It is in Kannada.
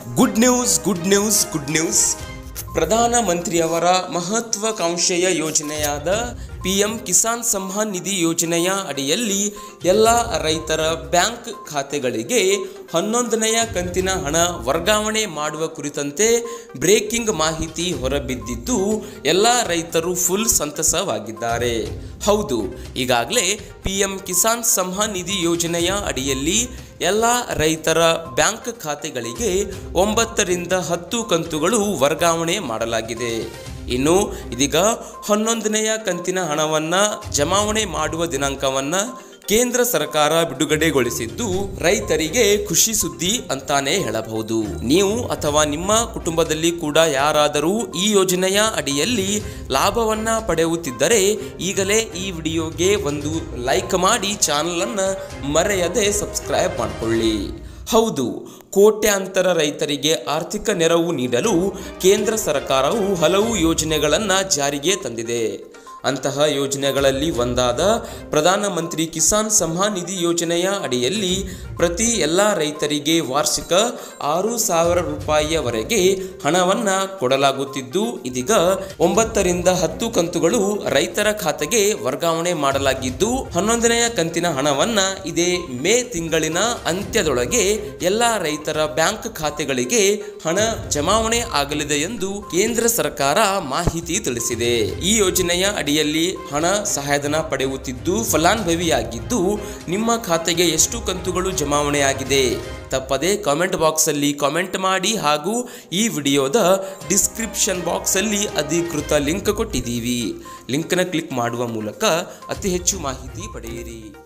good news good news good news ಪ್ರಧಾನಮಂತ್ರಿಯವರ ಮಹತ್ವಾಕಾಂಕ್ಷೆಯ ಯೋಜನೆಯಾದ ಪಿ ಎಂ ಕಿಸಾನ್ ಸಮ್ಮಾನ್ ನಿಧಿ ಯೋಜನೆಯ ಅಡಿಯಲ್ಲಿ ಎಲ್ಲ ರೈತರ ಬ್ಯಾಂಕ್ ಖಾತೆಗಳಿಗೆ ಹನ್ನೊಂದನೆಯ ಕಂತಿನ ಹಣ ವರ್ಗಾವಣೆ ಮಾಡುವ ಕುರಿತಂತೆ ಬ್ರೇಕಿಂಗ್ ಮಾಹಿತಿ ಹೊರಬಿದ್ದಿದ್ದು ಎಲ್ಲ ರೈತರು ಫುಲ್ ಸಂತಸವಾಗಿದ್ದಾರೆ ಹೌದು ಈಗಾಗಲೇ ಪಿ ಎಂ ಕಿಸಾನ್ ಸಮ್ಮಾನ್ ನಿಧಿ ಯೋಜನೆಯ ಅಡಿಯಲ್ಲಿ ಎಲ್ಲ ರೈತರ ಬ್ಯಾಂಕ್ ಖಾತೆಗಳಿಗೆ ಒಂಬತ್ತರಿಂದ ಹತ್ತು ಕಂತುಗಳು ವರ್ಗಾವಣೆ ಮಾಡಲಾಗಿದೆ ಇನ್ನು ಇದೀಗ ಹನ್ನೊಂದನೆಯ ಕಂತಿನ ಹಣವನ್ನ ಜಮಾವಣೆ ಮಾಡುವ ದಿನಾಂಕವನ್ನ ಕೇಂದ್ರ ಸರ್ಕಾರ ಬಿಡುಗಡೆಗೊಳಿಸಿದ್ದು ರೈತರಿಗೆ ಖುಷಿ ಸುದ್ದಿ ಅಂತಾನೆ ಹೇಳಬಹುದು ನೀವು ಅಥವಾ ನಿಮ್ಮ ಕುಟುಂಬದಲ್ಲಿ ಕೂಡ ಯಾರಾದರೂ ಈ ಯೋಜನೆಯ ಅಡಿಯಲ್ಲಿ ಲಾಭವನ್ನ ಪಡೆಯುತ್ತಿದ್ದರೆ ಈಗಲೇ ಈ ವಿಡಿಯೋಗೆ ಒಂದು ಲೈಕ್ ಮಾಡಿ ಚಾನಲ್ ಅನ್ನ ಮರೆಯದೆ ಸಬ್ಸ್ಕ್ರೈಬ್ ಮಾಡಿಕೊಳ್ಳಿ ಹೌದು ಕೋಟ್ಯಾಂತರ ರೈತರಿಗೆ ಆರ್ಥಿಕ ನೆರವು ನೀಡಲು ಕೇಂದ್ರ ಸರ್ಕಾರವು ಹಲವು ಯೋಜನೆಗಳನ್ನು ಜಾರಿಗೆ ತಂದಿದೆ ಅಂತಹ ಯೋಜನೆಗಳಲ್ಲಿ ಒಂದಾದ ಪ್ರಧಾನಮಂತ್ರಿ ಕಿಸಾನ್ ಸಮ್ಮಾನ್ ನಿಧಿ ಯೋಜನೆಯ ಅಡಿಯಲ್ಲಿ ಪ್ರತಿ ಎಲ್ಲ ರೈತರಿಗೆ ವಾರ್ಷಿಕ ಆರು ಸಾವಿರ ರೂಪಾಯಿಯವರೆಗೆ ಹಣವನ್ನು ಕೊಡಲಾಗುತ್ತಿದ್ದು ಇದೀಗ ಒಂಬತ್ತರಿಂದ ಹತ್ತು ಕಂತುಗಳು ರೈತರ ಖಾತೆಗೆ ವರ್ಗಾವಣೆ ಮಾಡಲಾಗಿದ್ದು ಹನ್ನೊಂದನೆಯ ಕಂತಿನ ಹಣವನ್ನ ಇದೇ ಮೇ ತಿಂಗಳಿನ ಅಂತ್ಯದೊಳಗೆ ಎಲ್ಲ ರೈತರ ಬ್ಯಾಂಕ್ ಖಾತೆಗಳಿಗೆ ಹಣ ಜಮಾವಣೆ ಆಗಲಿದೆ ಎಂದು ಕೇಂದ್ರ ಸರ್ಕಾರ ಮಾಹಿತಿ ತಿಳಿಸಿದೆ ಈ ಯೋಜನೆಯ ಅಡಿಯಲ್ಲಿ ಹಣ ಸಹಾಯಧನ ಪಡೆಯುತ್ತಿದ್ದು ಫಲಾನುಭವಿಯಾಗಿದ್ದು ನಿಮ್ಮ ಖಾತೆಗೆ ಎಷ್ಟು ಕಂತುಗಳು ಜಮಾವಣೆಯಾಗಿದೆ ತಪ್ಪದೆ ಕಾಮೆಂಟ್ ಬಾಕ್ಸಲ್ಲಿ ಕಾಮೆಂಟ್ ಮಾಡಿ ಹಾಗೂ ಈ ವಿಡಿಯೋದ ಡಿಸ್ಕ್ರಿಪ್ಷನ್ ಬಾಕ್ಸಲ್ಲಿ ಅಧಿಕೃತ ಲಿಂಕ್ ಕೊಟ್ಟಿದ್ದೀವಿ ಲಿಂಕ್ನ ಕ್ಲಿಕ್ ಮಾಡುವ ಮೂಲಕ ಅತಿ ಹೆಚ್ಚು ಮಾಹಿತಿ ಪಡೆಯಿರಿ